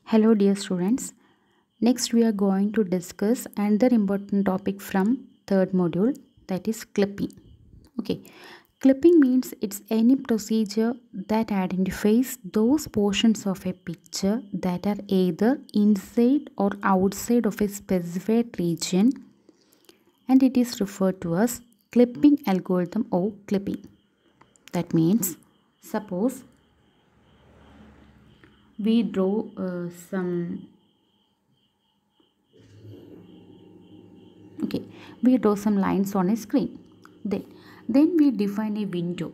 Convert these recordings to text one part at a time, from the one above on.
Hello, dear students. Next, we are going to discuss another important topic from third module that is clipping. Okay, clipping means it's any procedure that identifies those portions of a picture that are either inside or outside of a specified region, and it is referred to as clipping algorithm or clipping. That means, suppose we draw uh, some okay we draw some lines on a screen then then we define a window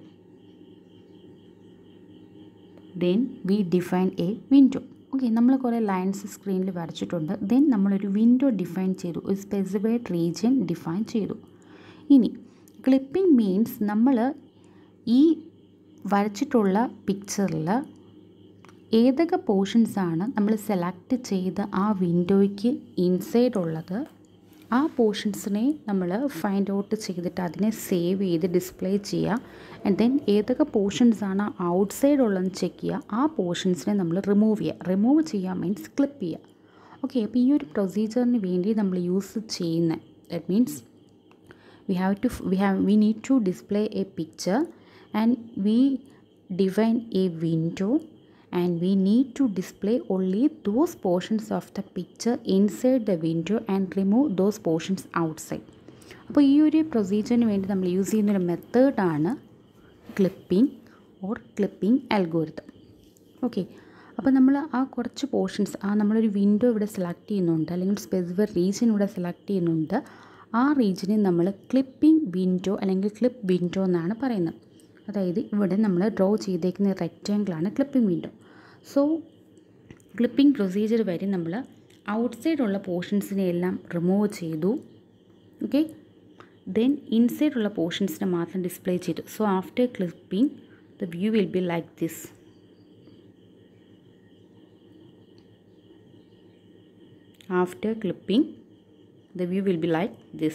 then we define a window okay നമ്മൾ കുറേ lines സ്ക്രീനിൽ വരച്ചിട്ടുണ്ട് then നമ്മളൊരു window define ചെയ്തു ഒരു specified region define ചെയ്തു ഇനി clipping means നമ്മൾ ഈ വരച്ചിട്ടുള്ള പിക്ചറിൽ ഏതൊക്കെ പോർഷൻസാണ് നമ്മൾ സെലക്ട് ചെയ്ത ആ വിൻഡോയ്ക്ക് ഇൻസൈഡ് ഉള്ളത് ആ പോർഷൻസിനെ നമ്മൾ ഫൈൻഡ് ഔട്ട് ചെയ്തിട്ട് അതിനെ സേവ് ചെയ്ത് ഡിസ്പ്ലേ ചെയ്യുക ആൻഡ് ദെൻ ഏതൊക്കെ പോർഷൻസാണ് ഔട്ട് സൈഡ് ഉള്ളതെന്ന് ചെക്ക് ചെയ്യുക ആ പോർഷൻസിനെ നമ്മൾ റിമൂവ് ചെയ്യുക റിമൂവ് ചെയ്യുക മീൻസ് ക്ലിപ്പ് ചെയ്യുക ഓക്കെ അപ്പോൾ ഈ ഒരു പ്രൊസീജിയറിന് വേണ്ടി നമ്മൾ യൂസ് ചെയ്യുന്ന that means we have to we have we need to display a picture and we define a window and we need to display only those portions of the picture inside the window and remove those portions outside അപ്പോൾ ഈ ഒരു പ്രൊസീജിയറിന് വേണ്ടി നമ്മൾ use ചെയ്യുന്നൊരു മെത്തേഡാണ് clipping or clipping algorithm okay അപ്പോൾ നമ്മൾ ആ കുറച്ച് പോർഷൻസ് ആ നമ്മളൊരു വിൻഡോ ഇവിടെ സെലക്ട് ചെയ്യുന്നുണ്ട് അല്ലെങ്കിൽ സ്പെസിഫിക് റീജിയൻ ഇവിടെ സെലക്ട് ചെയ്യുന്നുണ്ട് ആ റീജിയനെ നമ്മൾ ക്ലിപ്പിംഗ് വിൻഡോ അല്ലെങ്കിൽ ക്ലിപ്പ് വിൻഡോ എന്നാണ് പറയുന്നത് അതായത് ഇവിടെ നമ്മൾ ഡ്രോ ചെയ്തേക്കുന്ന റെക്റ്റാങ്കിളാണ് clipping window so clipping procedure വഴി നമ്മൾ ഔട്ട്സൈഡ് ഉള്ള പോർഷൻസിനെ എല്ലാം റിമൂവ് ചെയ്തു ഓക്കെ ദെൻ ഇൻസൈഡ് ഉള്ള പോർഷൻസിനെ മാത്രം ഡിസ്പ്ലേ ചെയ്തു so after clipping the view will be like this after clipping the view will be like this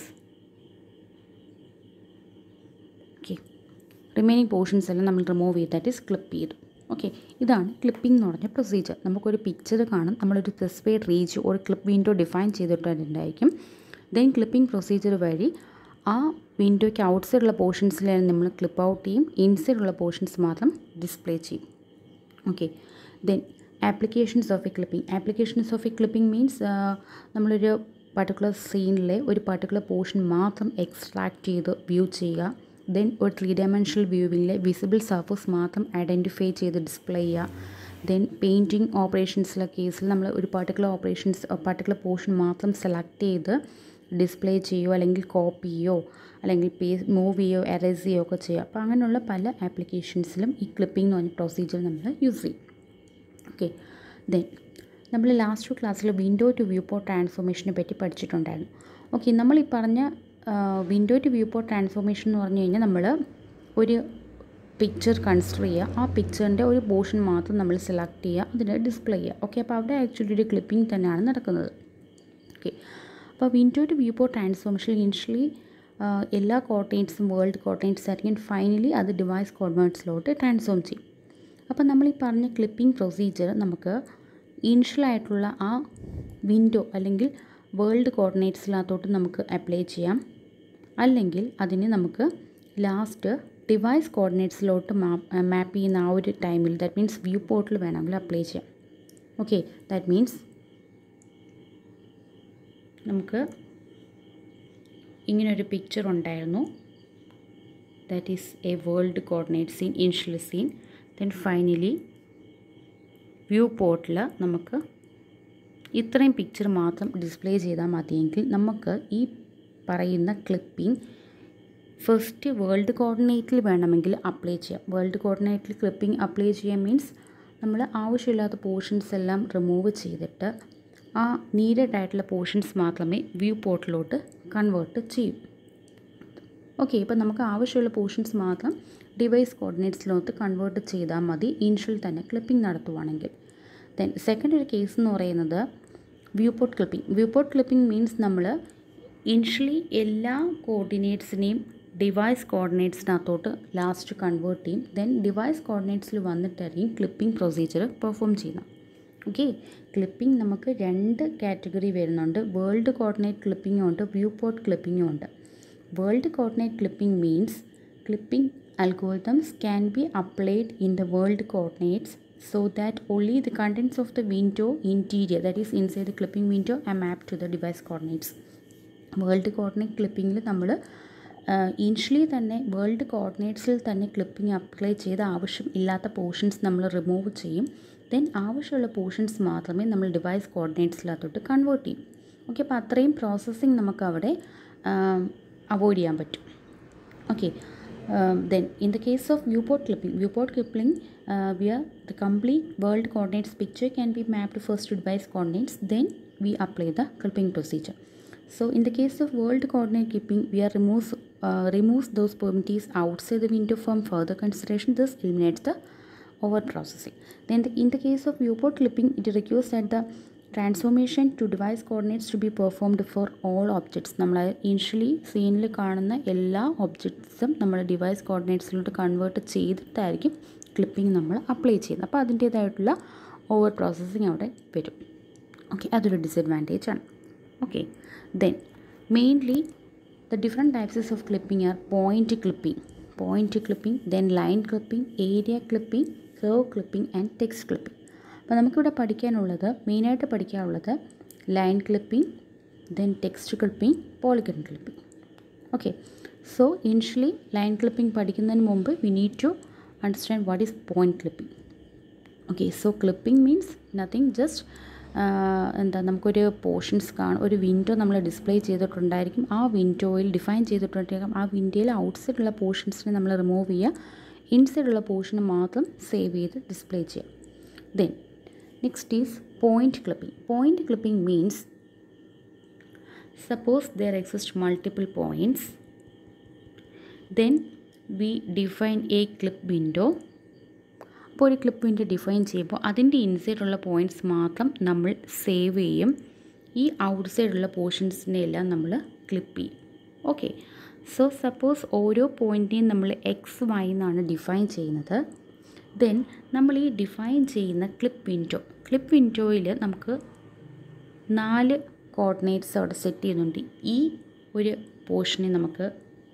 okay remaining portions എല്ലാം നമ്മൾ റിമൂവ് ചെയ്തിട്ട് ക്ലിപ്പ് ചെയ്തു ഓക്കെ ഇതാണ് ക്ലിപ്പിംഗ് എന്ന് പറഞ്ഞ പ്രൊസീജിയർ നമുക്കൊരു പിക്ചർ കാണും നമ്മളൊരു സ്പെസിഫൈഡ് റീച്ച് ഒരു ക്ലിപ്പ് വിൻഡോ ഡിഫൈൻ ചെയ്തിട്ടുണ്ടായിരിക്കും ദെൻ ക്ലിപ്പിംഗ് പ്രൊസീജിയർ വഴി ആ വിൻഡോയ്ക്ക് ഔട്ട്സൈഡുള്ള പോർഷൻസിലെല്ലാം നമ്മൾ ക്ലിപ്പ് ഔട്ട് ചെയ്യും ഇൻസൈഡുള്ള പോർഷൻസ് മാത്രം ഡിസ്പ്ലേ ചെയ്യും okay then applications of a clipping applications of a clipping means നമ്മളൊരു പർട്ടിക്കുലർ സീനിലെ ഒരു പർട്ടിക്കുലർ പോർഷൻ മാത്രം എക്സ്ട്രാക്ട് ചെയ്ത് വ്യൂ ചെയ്യുക ദെൻ ഒരു ത്രീ ഡയമെൻഷണൽ വ്യൂവിലെ വിസിബിൾ സർഫസ് മാത്രം ഐഡൻറ്റിഫൈ ചെയ്ത് ഡിസ്പ്ലേ ചെയ്യുക ദെൻ പെയിൻറ്റിങ് ഓപ്പറേഷൻസിലെ കേസിൽ നമ്മൾ ഒരു പർട്ടിക്കുലർ ഓപ്പറേഷൻസ് പർട്ടിക്കുലർ പോർഷൻ മാത്രം സെലക്ട് ചെയ്ത് ഡിസ്പ്ലേ ചെയ്യുകയോ അല്ലെങ്കിൽ കോപ്പി ചെയ്യോ അല്ലെങ്കിൽ പേ മൂവ് ചെയ്യോ എറേസ് ചെയ്യുകയോ ഒക്കെ ചെയ്യുക അപ്പോൾ അങ്ങനെയുള്ള പല ആപ്ലിക്കേഷൻസിലും ഈ ക്ലിപ്പിംഗ് എന്ന് പറഞ്ഞ പ്രൊസീജിയർ നമ്മൾ യൂസ് ചെയ്യും ഓക്കെ ദെൻ നമ്മൾ ലാസ്റ്റ് ക്ലാസ്സിൽ വിൻഡോ ടു വ്യൂ പോർട്ട് ട്രാൻസ്ഫോർമേഷനെ പറ്റി പഠിച്ചിട്ടുണ്ടായിരുന്നു ഓക്കെ നമ്മൾ ഈ പറഞ്ഞ window to viewport transformation എന്ന് പറഞ്ഞു കഴിഞ്ഞാൽ നമ്മൾ ഒരു പിക്ചർ കൺസിഡർ ചെയ്യുക ആ പിക്ചറിൻ്റെ ഒരു പോർഷൻ മാത്രം നമ്മൾ സെലക്ട് ചെയ്യുക അതിന് ഡിസ്പ്ലേ ചെയ്യുക ഓക്കെ അപ്പോൾ അവിടെ ആക്ച്വലി ഒരു ക്ലിപ്പിംഗ് തന്നെയാണ് നടക്കുന്നത് ഓക്കെ അപ്പോൾ window to viewport transformation initially എല്ലാ കോർഡിനേറ്റ്സും വേൾഡ് കോർഡിനേറ്റ്സ് ആയിരിക്കും ഫൈനലി അത് ഡിവൈസ് കോർഡിനേറ്റ്സിലോട്ട് ട്രാൻസ്ഫോം ചെയ്യും അപ്പോൾ നമ്മൾ ഈ പറഞ്ഞ ക്ലിപ്പിംഗ് പ്രൊസീജിയർ നമുക്ക് ഇനിഷ്യലായിട്ടുള്ള ആ വിൻഡോ അല്ലെങ്കിൽ വേൾഡ് കോർഡിനേറ്റ്സിനകത്തോട്ട് നമുക്ക് അപ്ലൈ ചെയ്യാം അല്ലെങ്കിൽ അതിന് നമുക്ക് ലാസ്റ്റ് ഡിവൈസ് കോർഡിനേറ്റ്സിലോട്ട് മാപ്പ് ചെയ്യുന്ന ആ ഒരു ടൈമിൽ ദാറ്റ് മീൻസ് വ്യൂ പോർട്ടിൽ വേണമെങ്കിൽ അപ്ലൈ ചെയ്യാം ഓക്കെ ദാറ്റ് മീൻസ് നമുക്ക് ഇങ്ങനൊരു പിക്ചർ ഉണ്ടായിരുന്നു that is a world coordinate scene initial scene then finally വ്യൂ പോർട്ടിൽ നമുക്ക് ഇത്രയും പിക്ചർ മാത്രം ഡിസ്പ്ലേ ചെയ്താൽ മതിയെങ്കിൽ നമുക്ക് ഈ പറയുന്ന ക്ലിപ്പിംഗ് ഫസ്റ്റ് വേൾഡ് കോർഡിനേറ്റിൽ വേണമെങ്കിൽ അപ്ലൈ ചെയ്യാം വേൾഡ് കോർഡിനേറ്റിൽ ക്ലിപ്പിംഗ് അപ്ലൈ ചെയ്യാൻ മീൻസ് നമ്മൾ ആവശ്യമില്ലാത്ത പോർഷൻസ് എല്ലാം റിമൂവ് ചെയ്തിട്ട് ആ നീഡഡ് ആയിട്ടുള്ള പോർഷൻസ് മാത്രമേ വ്യൂ പോർട്ടിലോട്ട് കൺവേർട്ട് ചെയ്യൂ ഓക്കെ ഇപ്പം നമുക്ക് ആവശ്യമുള്ള പോർഷൻസ് മാത്രം ഡിവൈസ് കോർഡിനേറ്റ്സിലോട്ട് കൺവേർട്ട് ചെയ്താൽ മതി ഇനിഷ്യൽ തന്നെ ക്ലിപ്പിംഗ് നടത്തുവാണെങ്കിൽ ദെൻ സെക്കൻഡ് ഒരു കേസ് എന്ന് പറയുന്നത് viewport clipping viewport clipping means നമ്മൾ ഇനിഷ്യലി എല്ലാ കോർഡിനേറ്റ്സിനെയും ഡിവൈസ് കോർഡിനേറ്റ്സിനകത്തോട്ട് ലാസ്റ്റ് കൺവേർട്ട് ചെയ്യും ദെൻ ഡിവൈസ് കോർഡിനേറ്റ്സിൽ വന്നിട്ടായിരിക്കും ക്ലിപ്പിംഗ് പ്രൊസീജിയർ പെർഫോം ചെയ്യുന്നത് ഓക്കെ ക്ലിപ്പിംഗ് നമുക്ക് രണ്ട് കാറ്റഗറി വരുന്നുണ്ട് വേൾഡ് കോർഡിനേറ്റ് ക്ലിപ്പിംഗും ഉണ്ട് വ്യൂ പോർട്ട് ക്ലിപ്പിംഗും ഉണ്ട് world coordinate clipping means clipping algorithms can be applied in the world coordinates so that only the contents of the window interior that is inside the clipping window are mapped to the device coordinates world coordinate ക്ലിപ്പിങ്ങിൽ നമ്മൾ initially തന്നെ world കോർഡിനേറ്റ്സിൽ തന്നെ clipping apply ചെയ്ത് ആവശ്യം ഇല്ലാത്ത portions നമ്മൾ remove ചെയ്യും then ആവശ്യമുള്ള പോർഷൻസ് മാത്രമേ നമ്മൾ ഡിവൈസ് കോർഡിനേറ്റ്സിനകത്തോട്ട് കൺവേർട്ട് ചെയ്യും ഓക്കെ അപ്പോൾ അത്രയും പ്രോസസ്സിങ് നമുക്ക് അവിടെ അവോയ്ഡ് ചെയ്യാൻ പറ്റും okay then in the case of viewport clipping viewport clipping uh, where the complete world coordinates picture can be mapped first to device coordinates then we apply the clipping procedure so in the case of world coordinate clipping we are removes uh, removes those parameters outside the window from further consideration this eliminates the over processing then the, in the case of viewport clipping it requires that the transformation to device coordinates to be performed for all objects നമ്മൾ initially സീനിൽ കാണുന്ന എല്ലാ ഒബ്ജക്ട്സും നമ്മൾ device കോർഡിനേറ്റ്സിലോട്ട് convert ചെയ്തിട്ടായിരിക്കും clipping നമ്മൾ apply ചെയ്യുന്നത് അപ്പോൾ അതിൻ്റേതായിട്ടുള്ള ഓവർ പ്രോസസ്സിങ് അവിടെ വരും ഓക്കെ അതൊരു ഡിസഡ്വാൻറ്റേജ് ആണ് okay then mainly the different types of clipping are point clipping point clipping then line clipping area clipping curve clipping and text clipping അപ്പോൾ നമുക്കിവിടെ പഠിക്കാനുള്ളത് മെയിനായിട്ട് പഠിക്കാനുള്ളത് line clipping then text clipping polygon clipping okay so initially line clipping പഠിക്കുന്നതിന് മുമ്പ് we need to understand what is point clipping okay so clipping means nothing just എന്താ നമുക്കൊരു portions കാണും ഒരു വിൻഡോ നമ്മൾ ഡിസ്പ്ലേ ചെയ്തിട്ടുണ്ടായിരിക്കും ആ വിൻഡോയിൽ ഡിഫൈൻ ചെയ്തിട്ടുണ്ടായിരിക്കും ആ വിൻഡോയിൽ ഔട്ട്സൈഡുള്ള പോർഷൻസിനെ നമ്മൾ റിമൂവ് ചെയ്യുക ഇൻസൈഡുള്ള പോർഷന് മാത്രം സേവ് ചെയ്ത് ഡിസ്പ്ലേ ചെയ്യാം then Next is point clipping. Point clipping means suppose there exist multiple points then we define a clip window അപ്പോൾ ഒരു ക്ലിപ്പ് വിൻഡോ ഡിഫൈൻ ചെയ്യുമ്പോൾ അതിൻ്റെ ഇൻസൈഡുള്ള പോയിൻറ്റ്സ് മാത്രം നമ്മൾ സേവ് ചെയ്യും ഈ ഔട്ട് സൈഡുള്ള പോർഷൻസിനെ എല്ലാം നമ്മൾ ക്ലിപ്പ് ചെയ്യും ഓക്കെ സോ സപ്പോസ് ഓരോ പോയിൻറ്റിനെയും നമ്മൾ എക്സ് വൈ എന്നാണ് ഡിഫൈൻ ചെയ്യുന്നത് ദെൻ നമ്മൾ ഈ ഡിഫൈൻ ചെയ്യുന്ന ക്ലിപ്പ് വിൻഡോ ക്ലിപ്പ് വിൻഡോയിൽ നമുക്ക് നാല് കോർഡിനേറ്റ്സ് അവിടെ സെറ്റ് ചെയ്യുന്നുണ്ട് ഈ ഒരു പോർഷനെ നമുക്ക്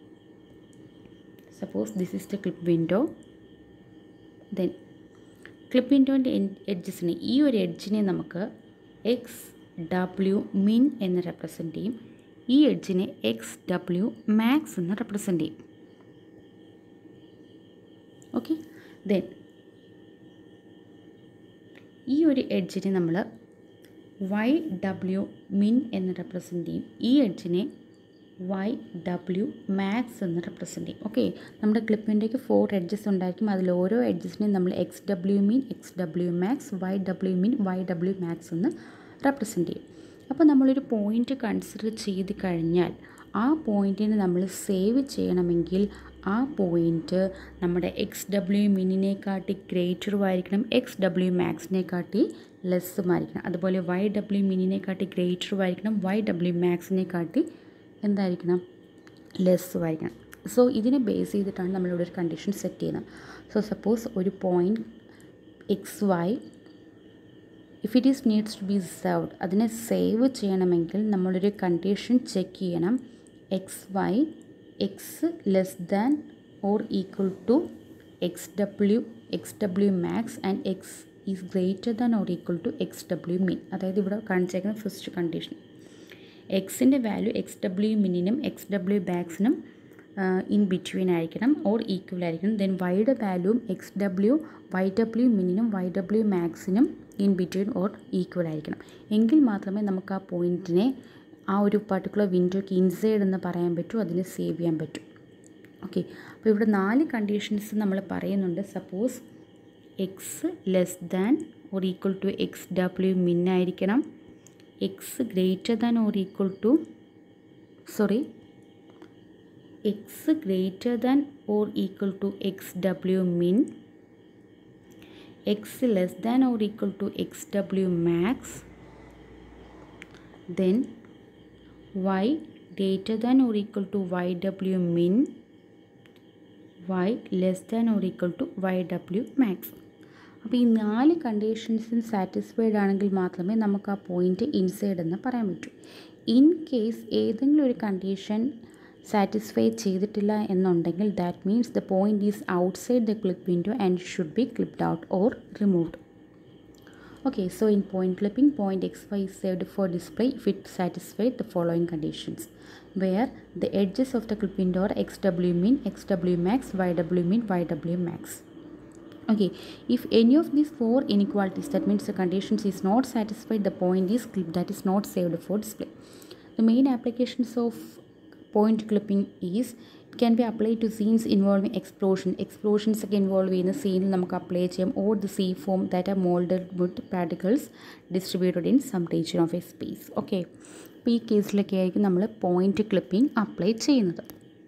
suppose this is the clip window then clip വിൻഡോൻ്റെ എഡ്ജസിനെ ഈ ഒരു എഡ്ജിനെ നമുക്ക് എക്സ് ഡബ്ല്യു മിൻ എന്ന് റെപ്രസെൻ്റ് ചെയ്യും ഈ എഡ്ജിനെ എക്സ് ഡബ്ല്യു മാക്സ് എന്ന് റെപ്രസെൻ്റ് ചെയ്യും ഓക്കെ ദെൻ ഈ ഒരു എഡ്ജിനെ നമ്മൾ വൈ ഡബ്ല്യു മിൻ എന്ന് റെപ്രസെൻ്റ് ചെയ്യും ഈ എഡ്ജിനെ വൈ ഡബ്ല്യു മാക്സ് എന്ന് റെപ്രസെൻ്റ് ചെയ്യും ഓക്കെ നമ്മുടെ ക്ലിപ്പിൻ്റെക്ക് ഫോർ എഡ്ജസ് ഉണ്ടായിരിക്കും അതിൽ ഓരോ എഡ്ജസിനെയും നമ്മൾ X W min X W max Y W min Y W max എന്ന് റെപ്രസെൻ്റ് ചെയ്യും അപ്പോൾ നമ്മളൊരു പോയിൻ്റ് കൺസിഡർ ചെയ്ത് കഴിഞ്ഞാൽ ആ പോയിൻറ്റിനെ നമ്മൾ സേവ് ചെയ്യണമെങ്കിൽ ആ പോയിൻറ്റ് നമ്മുടെ എക്സ് ഡബ്ല്യു മിനിനെക്കാട്ടി ഗ്രേറ്ററും ആയിരിക്കണം എക്സ് ഡബ്ല്യു മാക്സിനെക്കാട്ടി ലെസ്സും ആയിരിക്കണം അതുപോലെ വൈ ഡബ്ല്യു മിനിനെക്കാട്ടി ഗ്രേറ്ററും ആയിരിക്കണം വൈ ഡബ്ല്യു മാക്സിനെക്കാട്ടി എന്തായിരിക്കണം ലെസ്സും ആയിരിക്കണം സോ ഇതിനെ ബേസ് ചെയ്തിട്ടാണ് നമ്മളിവിടെ ഒരു കണ്ടീഷൻ സെറ്റ് ചെയ്യുന്നത് സോ സപ്പോസ് ഒരു point X Y if it is needs to be served അതിനെ സേവ് ചെയ്യണമെങ്കിൽ നമ്മളൊരു കണ്ടീഷൻ ചെക്ക് ചെയ്യണം X Y X less than or equal to X W X W max and X is greater than or equal to X W min അതായത് ഇവിടെ കാണിച്ചേക്കുന്ന first condition എക്സിൻ്റെ value X W മിന്നിനും X W ബാക്സിനും in between ആയിരിക്കണം or equal ആയിരിക്കണം then വൈയുടെ വാല്യൂവും എക്സ് ഡബ്ല്യു വൈ ഡബ്ല്യു മിന്നിനും വൈ ഡബ്ല്യു മാക്സിനും ഇൻ ബിറ്റ്വീൻ ഓർ ഈക്വൽ ആയിരിക്കണം എങ്കിൽ മാത്രമേ നമുക്ക് ആ പോയിൻറ്റിനെ ആ ഒരു പർട്ടിക്കുലർ വിൻഡോയ്ക്ക് ഇൻസൈഡ് എന്ന് പറയാൻ പറ്റൂ അതിനെ സേവ് ചെയ്യാൻ പറ്റും ഓക്കെ അപ്പോൾ ഇവിടെ നാല് കണ്ടീഷൻസ് നമ്മൾ പറയുന്നുണ്ട് suppose X less than or equal to X W min ആയിരിക്കണം X greater than or equal to sorry X greater than or equal to X W min X less than or equal to X W max then Y greater than or equal to Y W min Y less than or equal to Y W max അപ്പോൾ ഈ നാല് കണ്ടീഷൻസും satisfied ആണെങ്കിൽ മാത്രമേ നമുക്ക് ആ point inside എന്ന് പറയാൻ പറ്റൂ ഇൻ കേസ് ഏതെങ്കിലും ഒരു കണ്ടീഷൻ സാറ്റിസ്ഫൈ ചെയ്തിട്ടില്ല എന്നുണ്ടെങ്കിൽ that means the point is outside the clip window and should be clipped out or removed Okay, so in point clipping, point XY is saved for display if it satisfied the following conditions, where the edges of the clip window are XW min, XW max, YW min, YW max. Okay, if any of these four inequalities, that means the conditions is not satisfied, the point is clipped, that is not saved for display. The main applications of point clipping is it can be applied to scenes involving explosion explosions ഒക്കെ involve ചെയ്യുന്ന സീനിൽ നമുക്ക് apply ചെയ്യാം or the sea foam that are moulded wood particles distributed in some region of a space okay അപ്പോൾ ഈ കേസിലൊക്കെ ആയിരിക്കും നമ്മൾ പോയിൻ്റ് ക്ലിപ്പിംഗ് അപ്ലൈ ചെയ്യുന്നത്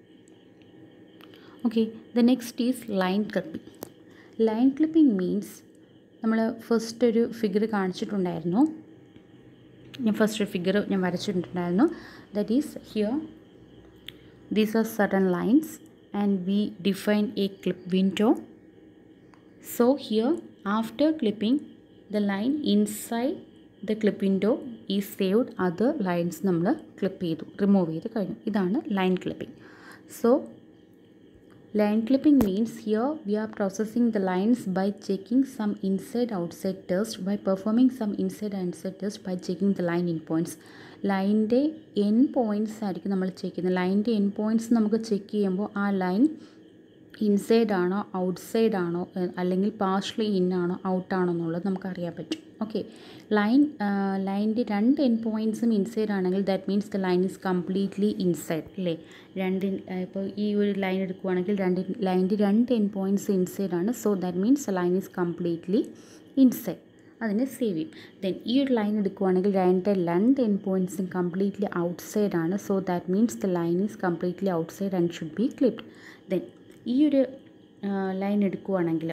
okay the next is line clipping line clipping means നമ്മൾ ഫസ്റ്റ് ഒരു figure കാണിച്ചിട്ടുണ്ടായിരുന്നു ഞാൻ ഫസ്റ്റ് ഒരു ഫിഗർ ഞാൻ വരച്ചിട്ടുണ്ടായിരുന്നു that is here these are certain lines and we define a clip window so here after clipping the line inside the clip window is saved other lines നമ്മൾ clip ചെയ്തു remove ചെയ്ത് കഴിഞ്ഞു ഇതാണ് line clipping so line clipping means here we are processing the lines by checking some inside outside test by performing some inside outside test by checking the line end points ലൈൻ്റെ end points ആയിരിക്കും നമ്മൾ check ചെയ്യുന്നത് ലൈൻ്റെ end points നമുക്ക് check ചെയ്യുമ്പോൾ ആ line inside ആണോ outside ആണോ അല്ലെങ്കിൽ പാർഷ്യലി ഇൻ ആണോ ഔട്ട് ആണോ എന്നുള്ളത് നമുക്ക് അറിയാൻ പറ്റും ഓക്കെ ലൈൻ ലൈൻ്റെ രണ്ട് എൻ പോയിൻറ്റ്സും ഇൻസൈഡ് ആണെങ്കിൽ that means the line is completely inside അല്ലേ രണ്ട് ഇപ്പോൾ ഈ ഒരു ലൈൻ എടുക്കുകയാണെങ്കിൽ രണ്ട് ലൈൻ്റെ രണ്ട് എൻ പോയിൻറ്റ്സ് ഇൻസൈഡ് ആണ് so that means the line is completely inside അതിനെ സേവ് ചെയ്യും ദെൻ ഈ ഒരു ലൈൻ എടുക്കുകയാണെങ്കിൽ ലൈനിൻ്റെ രണ്ട് എൻ പോയിൻറ്റ്സും കംപ്ലീറ്റ്ലി ഔട്ട്സൈഡ് ആണ് so that means the line is completely outside and should be clipped then ഈ ഒരു ലൈൻ എടുക്കുകയാണെങ്കിൽ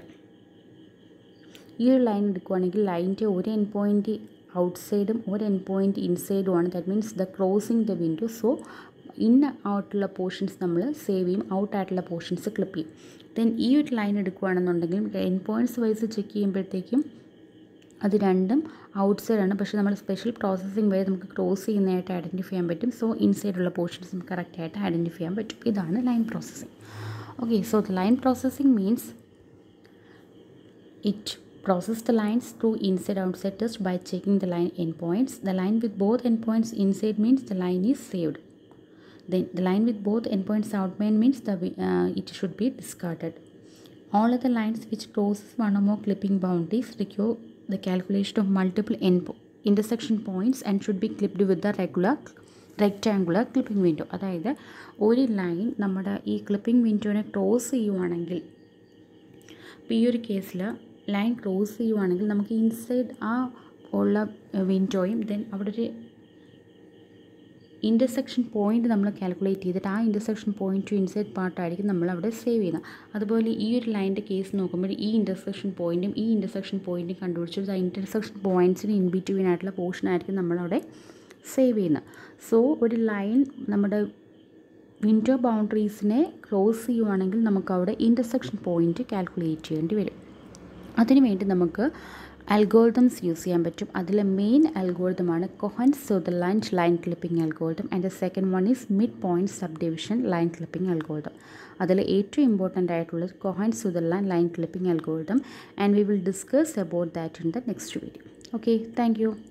ഈ ഒരു ലൈൻ എടുക്കുകയാണെങ്കിൽ ലൈനിൻ്റെ ഒരു എൻ പോയിൻറ്റ് ഔട്ട്സൈഡും ഒരു എൻ പോയിൻറ്റ് ഇൻസൈഡുമാണ് that means the closing the window so in ഔട്ടുള്ള പോർഷൻസ് നമ്മൾ സേവ് ചെയ്യും ഔട്ട് ആയിട്ടുള്ള പോർഷൻസ് ക്ലിപ്പ് ചെയ്യും ദെൻ ഈ ഒരു ലൈൻ എടുക്കുകയാണെന്നുണ്ടെങ്കിൽ എൻ പോയിൻറ്റ്സ് വൈസ് ചെക്ക് ചെയ്യുമ്പോഴത്തേക്കും അത് രണ്ടും ഔട്ട്സൈഡ് ആണ് പക്ഷേ നമ്മൾ സ്പെഷ്യൽ പ്രോസസ്സിംഗ് വഴി നമുക്ക് ക്രോസ് ചെയ്യുന്നതായിട്ട് ഐഡൻറ്റിഫൈ ചെയ്യാൻ പറ്റും സോ ഇൻസൈഡുള്ള പോർഷൻസ് നമുക്ക് കറക്റ്റായിട്ട് ഐഡൻറ്റിഫൈ ചെയ്യാൻ പറ്റും ഇതാണ് line processing okay so the line processing means it process the lines through inside outside test by checking the line endpoints the line with both endpoints inside means the line is saved then the line with both endpoints outbound means the uh, it should be discarded all other lines which crosses one or more clipping boundaries require the calculation of multiple end intersection points and should be clipped with the regular rectangular clipping window അതായത് ഒരു line നമ്മുടെ ഈ clipping വിൻഡോനെ cross ചെയ്യുവാണെങ്കിൽ ഇപ്പോൾ ഈ ഒരു കേസിൽ line cross ചെയ്യുവാണെങ്കിൽ നമുക്ക് ഇൻസൈഡ് ആ ഉള്ള വിൻഡോയും ദെൻ അവിടെ ഒരു ഇൻ്റർസെക്ഷൻ പോയിൻ്റ് നമ്മൾ കാൽക്കുലേറ്റ് ചെയ്തിട്ട് ആ ഇൻ്റർസെക്ഷൻ പോയിൻ്റ് ടു ഇൻസൈഡ് പാർട്ടായിരിക്കും നമ്മൾ അവിടെ സേവ് ചെയ്യുന്നത് അതുപോലെ ഈ ഒരു ലൈൻ്റെ കേസ് നോക്കുമ്പോൾ ഈ ഇൻ്റർസെക്ഷൻ പോയിൻറ്റും ഈ ഇൻ്റർസെക്ഷൻ പോയിൻറ്റും കണ്ടുപിടിച്ചിട്ട് ആ ഇൻ്റർസെക്ഷൻ പോയിൻറ്റ്സിന് ഇൻ ബിറ്റ്വീൻ ആയിട്ടുള്ള പോർഷൻ ആയിരിക്കും നമ്മളവിടെ സേവ് ചെയ്യുന്നത് സോ ഒരു ലൈൻ നമ്മുടെ വിൻഡോ ബൗണ്ടറീസിനെ ക്ലോസ് ചെയ്യുവാണെങ്കിൽ നമുക്കവിടെ ഇൻ്റർസെക്ഷൻ പോയിൻറ്റ് കാൽക്കുലേറ്റ് ചെയ്യേണ്ടി വരും അതിനുവേണ്ടി നമുക്ക് അൽഗോൾതംസ് യൂസ് ചെയ്യാൻ പറ്റും അതിലെ മെയിൻ അൽഗോൾതമാണ് Cohen Sutherland line clipping algorithm and the second one is midpoint subdivision line clipping algorithm അതിൽ ഏറ്റവും ഇമ്പോർട്ടൻ്റ് ആയിട്ടുള്ളത് Cohen Sutherland line clipping algorithm and we will discuss about that in the next video okay thank U